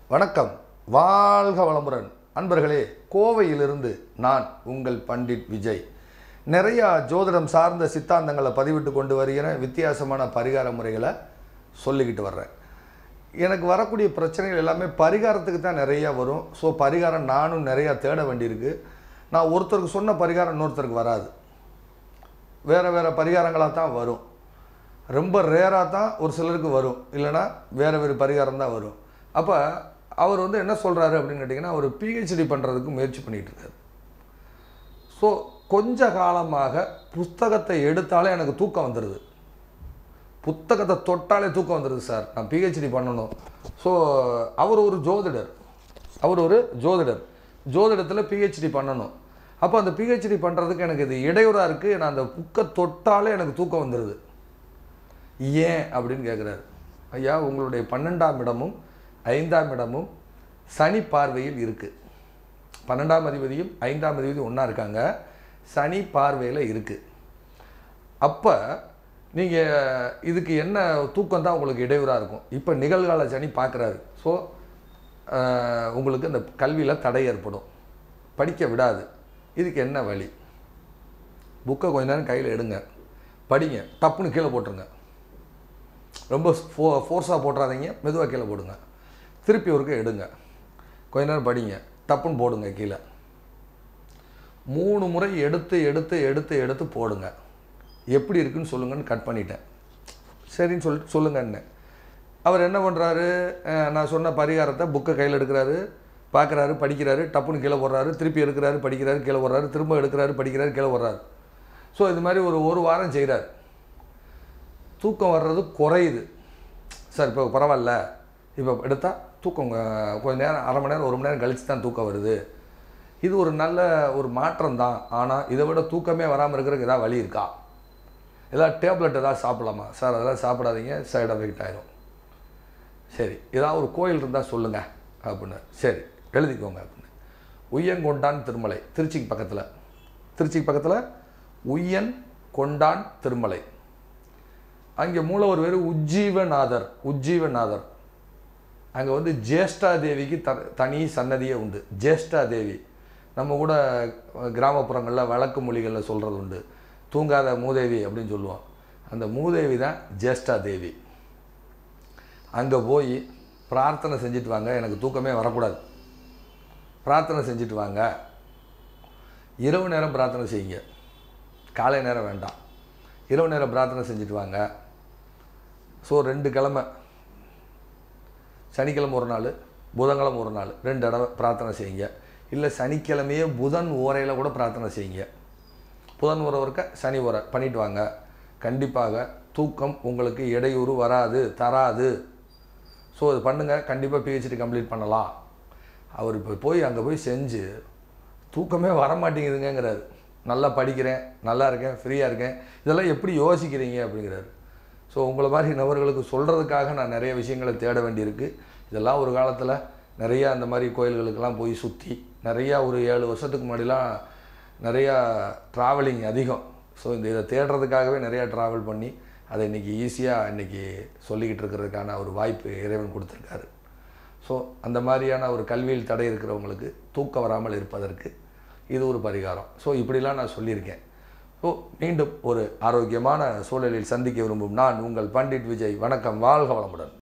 வணக்கம் வாழ்க வளமுடன் அன்பர்களே கோவையிலிருந்து நான் உங்கள் பண்டிட் விஜய் நிறையா ஜோதிடம் சார்ந்த சித்தாந்தங்களை பதிவிட்டு கொண்டு வருகிறேன் வித்தியாசமான பரிகார முறைகளை சொல்லிக்கிட்டு வர்றேன் எனக்கு வரக்கூடிய பிரச்சனைகள் எல்லாமே பரிகாரத்துக்கு தான் நிறையா வரும் ஸோ பரிகாரம் நானும் நிறையா தேட வேண்டியிருக்கு நான் ஒருத்தருக்கு சொன்ன பரிகாரம் இன்னொருத்தருக்கு வராது வேறு வேறு பரிகாரங்களாக தான் வரும் ரொம்ப ரேராக தான் ஒரு சிலருக்கு வரும் இல்லைன்னா வேறு வேறு பரிகாரம் தான் வரும் அப்போ அவர் வந்து என்ன சொல்கிறாரு அப்படின்னு கேட்டிங்கன்னா அவர் பிஹெச்டி பண்ணுறதுக்கு முயற்சி பண்ணிகிட்டு இருக்காரு ஸோ கொஞ்ச காலமாக புஸ்தகத்தை எடுத்தாலே எனக்கு தூக்கம் வந்துடுது புத்தகத்தை தொட்டாலே தூக்கம் வந்துடுது சார் நான் பிஹெச்டி பண்ணணும் ஸோ அவர் ஒரு ஜோதிடர் அவர் ஒரு ஜோதிடர் ஜோதிடத்தில் பிஹெச்டி பண்ணணும் அப்போ அந்த பிஹெச்டி பண்ணுறதுக்கு எனக்கு இது இடையூறாக இருக்குது நான் அந்த புக்கை தொட்டாலே எனக்கு தூக்கம் வந்துடுது ஏன் அப்படின்னு கேட்குறாரு ஐயா உங்களுடைய பன்னெண்டாம் இடமும் ஐந்தாம் இடமும் சனி பார்வையில் இருக்குது பன்னெண்டாம் அதிபதியும் ஐந்தாம் அதிபதியும் ஒன்றா இருக்காங்க சனி பார்வையில் இருக்குது அப்போ நீங்கள் இதுக்கு என்ன தூக்கம் தான் உங்களுக்கு இடையூறாக இருக்கும் இப்போ நிகழ்கால சனி பார்க்குறாரு ஸோ உங்களுக்கு இந்த கல்வியில் தடை ஏற்படும் படிக்க விடாது இதுக்கு என்ன வழி புக்கை கொஞ்ச நேரம் கையில் எடுங்க படிங்க டப்புன்னு கீழே போட்டுருங்க ரொம்ப ஃபோ ஃபோர்ஸாக போட்டுறாதீங்க மெதுவாக கீழே போடுங்க திருப்பி ஒருக்க எடுங்க கொஞ்ச நேரம் படிங்க டப்புன்னு போடுங்க கீழே மூணு முறை எடுத்து எடுத்து எடுத்து எடுத்து போடுங்க எப்படி இருக்குன்னு சொல்லுங்கன்னு கட் பண்ணிட்டேன் சரின்னு சொல்லிட்டு சொல்லுங்கன்னு அவர் என்ன பண்ணுறாரு நான் சொன்ன பரிகாரத்தை புக்கை கையில் எடுக்கிறாரு பார்க்குறாரு படிக்கிறாரு டப்புன்னு கீழே போடுறாரு திருப்பி எடுக்கிறாரு படிக்கிறாரு கீழே போடுறாரு திரும்ப எடுக்கிறாரு படிக்கிறாரு கீழே போடுறாரு ஸோ இது மாதிரி ஒரு ஒரு வாரம் செய்கிறார் தூக்கம் வர்றது குறையுது சார் இப்போ பரவாயில்ல இப்போ எடுத்தால் தூக்கம் அஹ், கொஞ்ச நேரம் அரை மணி நேரம் ஒரு மணி நேரம் கழித்து தான் தூக்கம் வருது இது ஒரு நல்ல ஒரு மாற்றம் தான் ஆனால் இதை விட தூக்கமே வராமல் இருக்கிறதுக்கு ஏதாவது வழி இருக்கா ஏதாவது டேப்லெட் ஏதாவது சாப்பிடலாமா சார் அதெல்லாம் சாப்பிடாதீங்க சைடு எஃபெக்ட் ஆயிரும் சரி ஏதாவது ஒரு கோயில் இருந்தால் சொல்லுங்கள் அப்படின்னு சரி எழுதிக்கோங்க அப்படின்னு உய்யங்கொண்டான் திருமலை திருச்சிக்கு பக்கத்தில் திருச்சிக்கு பக்கத்தில் உய்யன் கொண்டான் திருமலை அங்கே மூலவர் வேறு உஜ்ஜீவநாதர் உஜ்ஜீவநாதர் அங்கே வந்து ஜேஷ்டா தேவிக்கு த தனி சன்னதியே உண்டு ஜேஷ்டா தேவி நம்ம கூட கிராமப்புறங்களில் வழக்கு மொழிகளில் சொல்கிறது உண்டு தூங்காத மூதேவி அப்படின்னு சொல்லுவோம் அந்த மூதேவி தான் ஜேஷ்டா தேவி அங்கே போய் பிரார்த்தனை செஞ்சுட்டு வாங்க எனக்கு தூக்கமே வரக்கூடாது பிரார்த்தனை செஞ்சுட்டு வாங்க இரவு நேரம் பிரார்த்தனை செய்யுங்க காலை நேரம் வேண்டாம் இரவு நேரம் பிரார்த்தனை செஞ்சுட்டு வாங்க ஸோ ரெண்டு கிழமை சனிக்கிழமை ஒரு நாள் புதன்கிழமை ஒரு நாள் ரெண்டு தடவை பிரார்த்தனை செய்யுங்க இல்லை சனிக்கிழமையே புதன் ஓரையில் கூட பிரார்த்தனை செய்யுங்க புதன் உரை இருக்க சனி உரை பண்ணிட்டு வாங்க கண்டிப்பாக தூக்கம் உங்களுக்கு இடையூறு வராது தராது ஸோ இது பண்ணுங்கள் கண்டிப்பாக பிஹெச்டி கம்ப்ளீட் பண்ணலாம் அவர் இப்போ போய் அங்கே போய் செஞ்சு தூக்கமே வர மாட்டேங்குதுங்கிறாரு நல்லா படிக்கிறேன் நல்லா இருக்கேன் ஃப்ரீயாக இருக்கேன் இதெல்லாம் எப்படி யோசிக்கிறீங்க அப்படிங்கிறாரு ஸோ உங்களை மாதிரி நபர்களுக்கு சொல்கிறதுக்காக நான் நிறைய விஷயங்களை தேட வேண்டியிருக்கு இதெல்லாம் ஒரு காலத்தில் நிறையா அந்த மாதிரி கோயில்களுக்கெல்லாம் போய் சுற்றி நிறையா ஒரு ஏழு வருஷத்துக்கு முன்னாடிலாம் நிறையா ட்ராவலிங் அதிகம் ஸோ இந்த இதை தேடுறதுக்காகவே நிறையா ட்ராவல் பண்ணி அதை இன்றைக்கி ஈஸியாக இன்றைக்கி சொல்லிக்கிட்டு இருக்கிறதுக்கான ஒரு வாய்ப்பு இறைவன் கொடுத்துருக்காரு ஸோ அந்த மாதிரியான ஒரு கல்வியில் தடை இருக்கிறவங்களுக்கு தூக்கம் வராமல் இருப்பதற்கு இது ஒரு பரிகாரம் ஸோ இப்படிலாம் நான் சொல்லியிருக்கேன் ஸோ மீண்டும் ஒரு ஆரோக்கியமான சூழலில் சந்திக்க விரும்பும் நான் உங்கள் பண்டிட் விஜய் வணக்கம் வாழ்க வளமுடன்